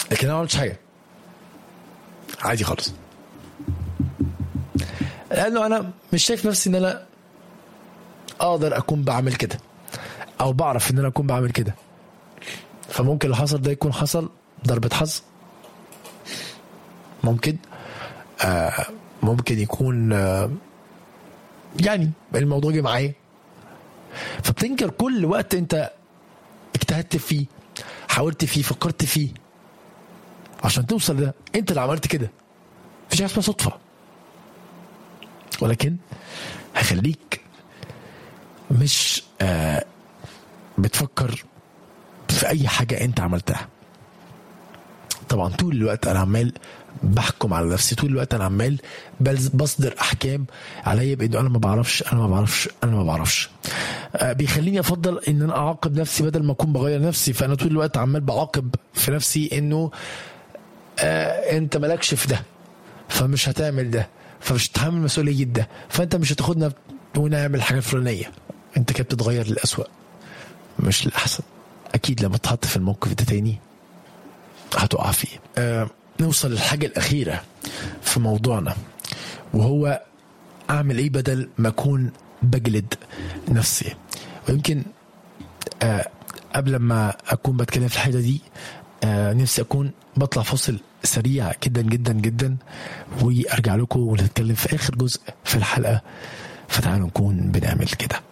لكن انا ما عملتش حاجه عادي خالص لانه انا مش شايف نفسي ان انا اقدر اكون بعمل كده او بعرف ان انا اكون بعمل كده فممكن اللي حصل ده يكون حصل ضربة حظ ممكن آه ممكن يكون آه يعني الموضوع جه معايا فبتنكر كل وقت انت اجتهدت فيه حاولت فيه فكرت فيه عشان توصل ده انت اللي عملت كده مفيش حاجه اسمها صدفه ولكن هخليك مش آه بتفكر في اي حاجه انت عملتها طبعا طول الوقت انا عمال بحكم على نفسي طول الوقت انا عمال بلز- بصدر احكام عليا بانه انا ما بعرفش انا ما بعرفش انا ما بعرفش آه، بيخليني افضل ان انا اعاقب نفسي بدل ما اكون بغير نفسي فانا طول الوقت عمال بعاقب في نفسي انه آه انت مالكش في ده فمش هتعمل ده فمش هتتحمل مسؤوليه ده فانت مش هتاخدنا ونعمل الحاجه الفلانيه انت كده بتتغير للاسوأ مش للاحسن اكيد لما تحط في الموقف ده تاني هتقع فيه آه نوصل للحاجه الاخيره في موضوعنا وهو اعمل ايه بدل ما اكون بجلد نفسي ويمكن آه قبل ما اكون بتكلم في الحاجه دي آه نفسي اكون بطلع فاصل سريع جدا جدا جدا وارجع لكم ونتكلم في اخر جزء في الحلقه فتعالوا نكون بنعمل كده